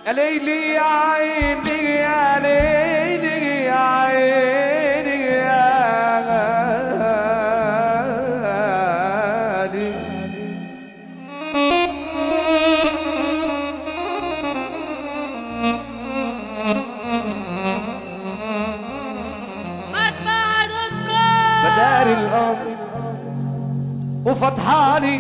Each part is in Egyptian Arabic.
يا ليلي يا عيني يا ليلي يا عيني يا غالي مطبعة دوت كوم بداري الأمر وفضحاني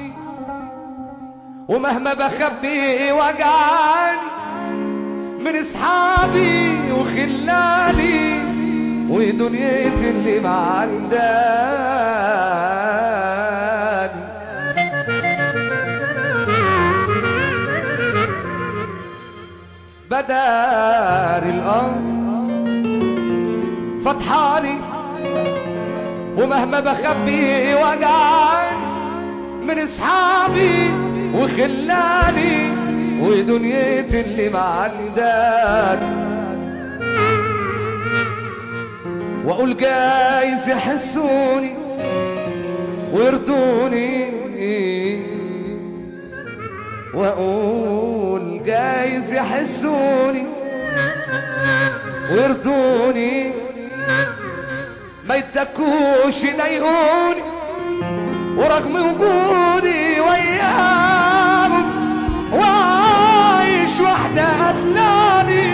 ومهما بخبي وجعاني من اصحابي وخلاني ودنيتي اللي معنداني بدار الأمر فضحاني ومهما بخبي وجعاني من اصحابي وخلاني ودنيتي اللي معنداني واقول جايز يحسوني ويرضوني واقول جايز يحسوني ويرضوني ما يتكوش يضايقوني ورغم وجودي وياهم وعايش وحدة قتلاني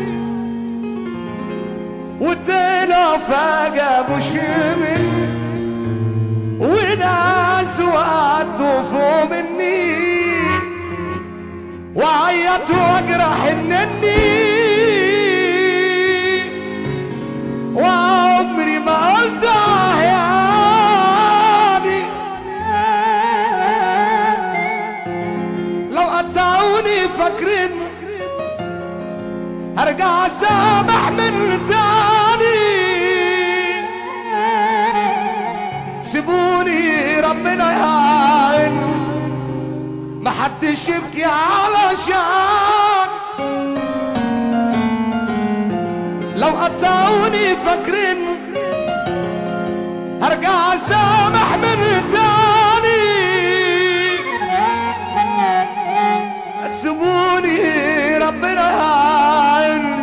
وطلع فجأة مش مني وناس وقعدوا فوق مني وعيط واجرح النني وعمري ما قلت آه يعني لو قطعوني فاكرين هرجع اسامح من تاني سيبوني ربنا يعين محدش يبكي علشان لو قطعوني فاكرين هرجع اسامح من تاني سيبوني ربنا يعين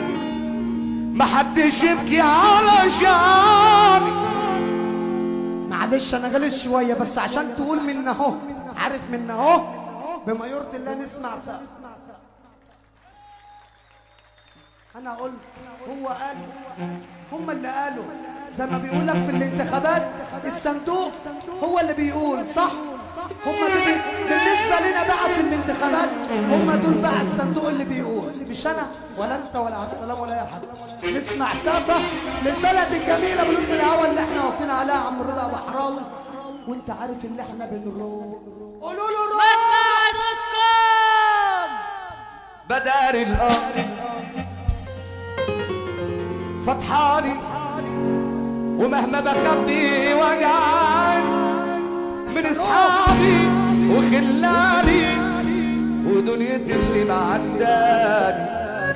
محدش يبكي علشاني معلش انا غلط شويه بس عشان تقول من اهو عارف من اهو بما يرضي الله نسمع سقف انا قلت هو قال هم اللي قالوا زي ما بيقولك في الانتخابات الصندوق هو اللي بيقول صح هم بي... بالنسبة لنا بقى في الانتخابات هم دول بقى الصندوق اللي بيقول مش انا ولا انت ولا عبد السلام ولا اي حد نسمع سافة للبلد الجميلة بلوز الهوا اللي احنا واقفين عليها عم رضا بحراوي وانت عارف اللي احنا بنروح قولوا له روح مطبعة دوت كوم بدار الأرض فضحاني ومهما بخبي وجعاني من اصحابي وخلاني ودنيتي اللي معداني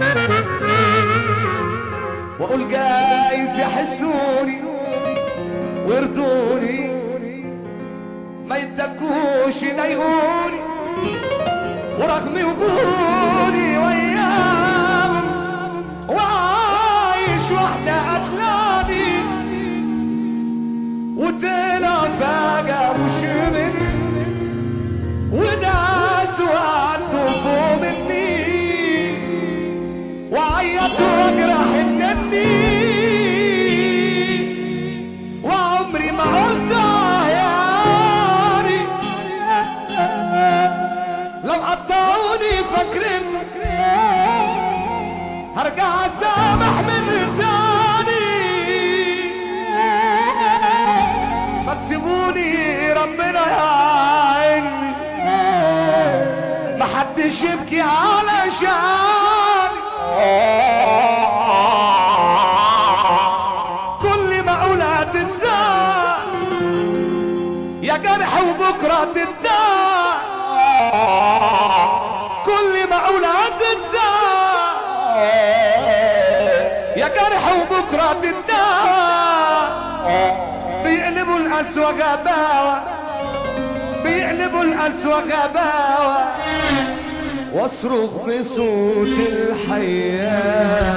واقول جايز يحسوني ويرضوني ما يتكوش يضايقوني ورغم وجودي وياهم وعايش وحدة قتلاني وطلع فجأة مش مني وناس وقعدوا فوق مني وعيط واجرح النني وعمري ما قلت آه يعني لو قطعوني فاكرين هرجع اسامح من تاني ما تسيبوني ربنا يعيني ما حدش يبكي علشاني كل ما اقولها تتزاد يا جرح وبكره تتداع كل ما اقولها تتزاد يا جرح وبكره تتداع بيقلبوا القسوة غباوة بيقلبوا القسوة غباوة واصرخ بصوت الحياة